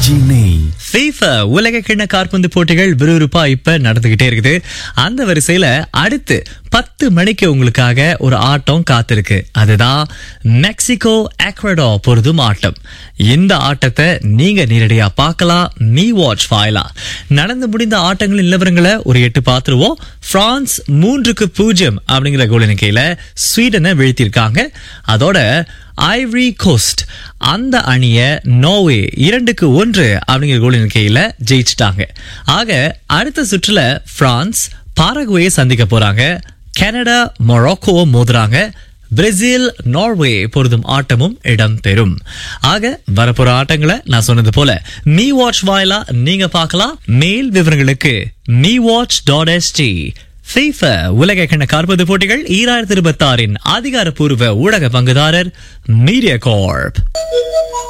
RJ நெய் FIFA உலக கிண்ண காற்பந்து போட்டிகள் விறுவிறுப்பா இப்ப நடந்துகிட்டே இருக்குது அந்த வரிசையில அடுத்து பத்து மணிக்கு உங்களுக்காக ஒரு ஆட்டம் காத்திருக்கு அதுதான் மெக்சிகோ எக்வடோ பொருதும் ஆட்டம் இந்த ஆட்டத்தை நீங்க நேரடியா பார்க்கலாம் மீ வாட்ச் ஃபைலா நடந்து முடிந்த ஆட்டங்களின் நிலவரங்களை ஒரு எட்டு பார்த்துருவோம் பிரான்ஸ் மூன்றுக்கு பூஜ்ஜியம் அப்படிங்கிற கோல் எண்ணிக்கையில ஸ்வீடனை வீழ்த்தியிருக்காங்க அதோட ஐவரி கோஸ்ட் அந்த அணிய நோவே இரண்டுக்கு ஒன்று அப்படிங்கிற கோல் எண்ணிக்கையில ஜெயிச்சிட்டாங்க ஆக அடுத்த சுற்றுல பிரான்ஸ் பாரகுவையை சந்திக்க போறாங்க கனடா மொராக்கோவை மோதுறாங்க பிரேசில் நார்வே பொருதும் ஆட்டமும் இடம்பெறும் ஆக வரப்போற ஆட்டங்களை நான் சொன்னது போல மீ வாட்ச் வாயிலா நீங்க பார்க்கலாம் மேல் விவரங்களுக்கு me watch dot S D FIFA உலக கிண்ண காற்பது போட்டிகள் ஈராயிரத்தி இருபத்தி ஆறின் அதிகாரப்பூர்வ ஊடக பங்குதாரர் மீடியா கார்ப்